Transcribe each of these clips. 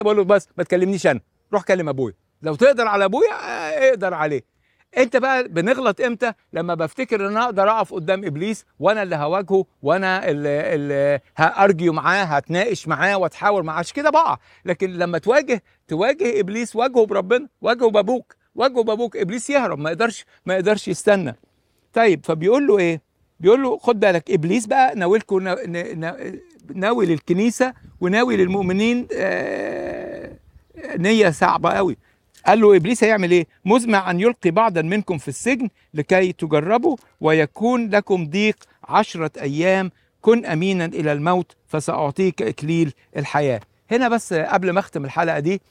بقول له بس ما تكلمنيش انا روح كلم ابويا لو تقدر على ابويا آه، اقدر عليه انت بقى بنغلط امتى لما بفتكر ان انا اقدر اقف قدام ابليس وانا اللي هواجهه وانا اللي, اللي هارجيو معاه هتناقش معاه واتحاور معاه عشان كده بقع لكن لما تواجه تواجه ابليس واجهه بربنا واجهه بابوك واجهه بابوك ابليس يهرب ما يقدرش ما يقدرش يستنى طيب فبيقول له ايه بيقول له خد بالك ابليس بقى ناولكم نا- نا- نا- ناوي للكنيسه وناوي للمؤمنين آه، نيه صعبه قوي قال له ابليس هيعمل ايه مزمع ان يلقي بعضا منكم في السجن لكي تجربوا ويكون لكم ضيق عشرة ايام كن امينا الى الموت فساعطيك اكليل الحياه هنا بس قبل ما اختم الحلقه دي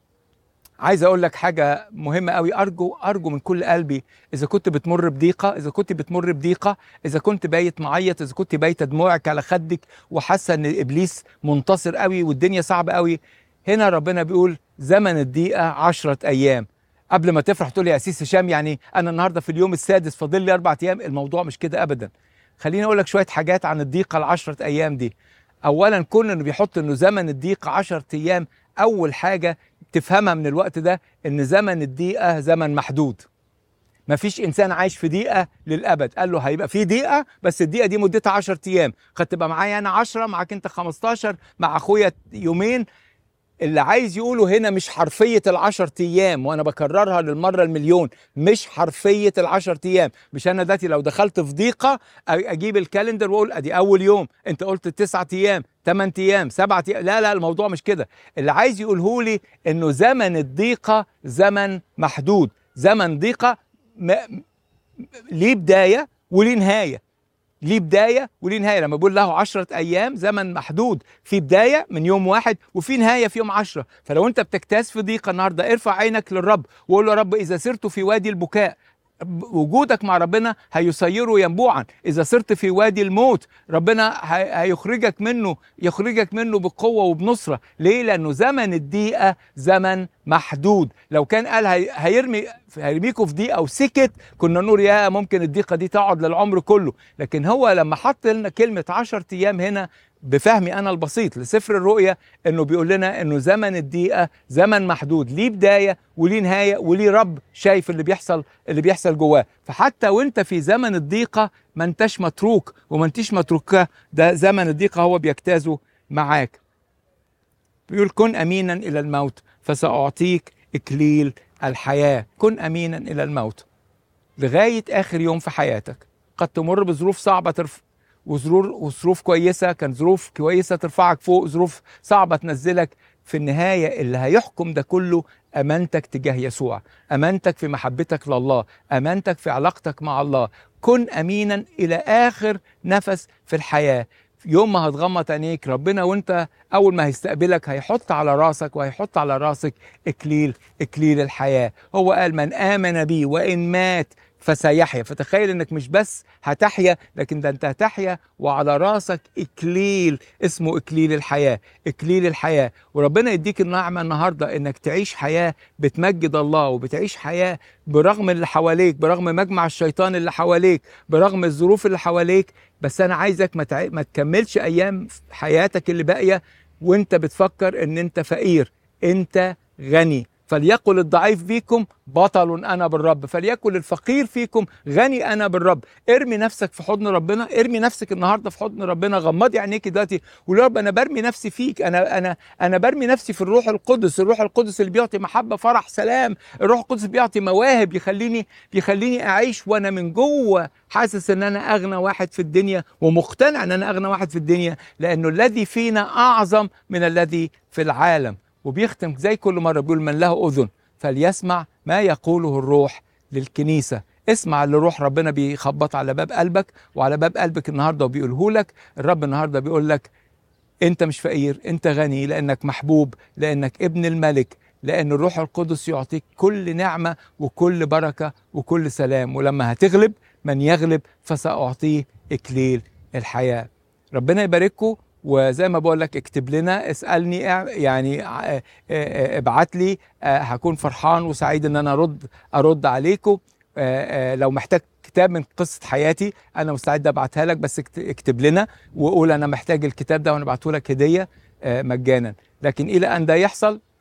عايز اقول لك حاجه مهمه قوي ارجو ارجو من كل قلبي اذا كنت بتمر بضيقه اذا كنت بتمر بضيقه اذا كنت بايت معيط اذا كنت بايته دموعك على خدك وحاسه ان ابليس منتصر قوي والدنيا صعبه قوي هنا ربنا بيقول زمن الضيقه عشرة ايام قبل ما تفرح تقول لي يا اسيس هشام يعني انا النهارده في اليوم السادس فاضل لي اربع ايام الموضوع مش كده ابدا خليني اقول لك شويه حاجات عن الضيقه العشرة ايام دي اولا كون انه بيحط انه زمن الضيقه 10 ايام اول حاجه تفهمها من الوقت ده ان زمن الضيقه زمن محدود مفيش انسان عايش في دقيقه للابد قال له هيبقى في دقيقه بس الدقيقه دي مدتها 10 ايام قد تبقى معايا انا 10 معاك انت 15 مع اخويا يومين اللي عايز يقوله هنا مش حرفية العشر أيام وأنا بكررها للمرة المليون مش حرفية العشر أيام مش أنا دلوقتي لو دخلت في ضيقة أ- أجيب الكالندر وأقول أدي أول يوم أنت قلت تسعة أيام ثمان أيام سبعة أيام لا لا الموضوع مش كده اللي عايز يقوله لي إنه زمن الضيقة زمن محدود زمن ضيقة م... ليه بداية وليه نهاية ليه بداية وليه نهاية لما بقول له عشرة أيام زمن محدود في بداية من يوم واحد وفي نهاية في يوم عشرة فلو أنت بتجتاز في ضيقة النهاردة ارفع عينك للرب وقول له يا رب إذا سرت في وادي البكاء وجودك مع ربنا هيسيره ينبوعا اذا صرت في وادي الموت ربنا هي- هيخرجك منه يخرجك منه بقوه وبنصره ليه لانه زمن الضيقه زمن محدود لو كان قال هي- هيرمي هيرميكوا في ضيقه وسكت كنا نقول يا ممكن الضيقه دي تقعد للعمر كله لكن هو لما حط لنا كلمه 10 ايام هنا بفهمي انا البسيط لسفر الرؤيا انه بيقول لنا انه زمن الضيقه زمن محدود ليه بدايه وليه نهايه وليه رب شايف اللي بيحصل اللي بيحصل جواه فحتى وانت في زمن الضيقه ما انتش متروك وما انتش متروكه ده زمن الضيقه هو بيجتازه معاك بيقول كن امينا الى الموت فساعطيك اكليل الحياه كن امينا الى الموت لغايه اخر يوم في حياتك قد تمر بظروف صعبه ترف وظروف وظروف كويسه كان ظروف كويسه ترفعك فوق ظروف صعبه تنزلك في النهايه اللي هيحكم ده كله امانتك تجاه يسوع امانتك في محبتك لله امانتك في علاقتك مع الله كن امينا الى اخر نفس في الحياه يوم ما هتغمض عينيك ربنا وانت اول ما هيستقبلك هيحط على راسك وهيحط على راسك اكليل اكليل الحياه هو قال من امن بي وان مات فسيحيا فتخيل انك مش بس هتحيا لكن ده انت هتحيا وعلى راسك اكليل اسمه اكليل الحياه اكليل الحياه وربنا يديك النعمه النهارده انك تعيش حياه بتمجد الله وبتعيش حياه برغم اللي حواليك برغم مجمع الشيطان اللي حواليك برغم الظروف اللي حواليك بس انا عايزك ما, تع... ما تكملش ايام حياتك اللي باقيه وانت بتفكر ان انت فقير انت غني فليقل الضعيف فيكم بطل انا بالرب فليقل الفقير فيكم غني انا بالرب ارمي نفسك في حضن ربنا ارمي نفسك النهارده في حضن ربنا غمضي عينيك دلوقتي وقول يا رب انا برمي نفسي فيك انا انا انا برمي نفسي في الروح القدس الروح القدس اللي بيعطي محبه فرح سلام الروح القدس بيعطي مواهب يخليني يخليني اعيش وانا من جوه حاسس ان انا اغنى واحد في الدنيا ومقتنع ان انا اغنى واحد في الدنيا لانه الذي فينا اعظم من الذي في العالم وبيختم زي كل مره بيقول من له اذن فليسمع ما يقوله الروح للكنيسه اسمع اللي روح ربنا بيخبط على باب قلبك وعلى باب قلبك النهارده وبيقوله لك الرب النهارده بيقول لك انت مش فقير انت غني لانك محبوب لانك ابن الملك لان الروح القدس يعطيك كل نعمه وكل بركه وكل سلام ولما هتغلب من يغلب فساعطيه اكليل الحياه ربنا يبارككم وزي ما بقول لك اكتب لنا اسالني يعني ابعت لي هكون فرحان وسعيد ان انا ارد ارد عليكم لو محتاج كتاب من قصه حياتي انا مستعد ابعتها لك بس اكتب لنا وقول انا محتاج الكتاب ده وانا ابعته لك هديه مجانا لكن الى ان ده يحصل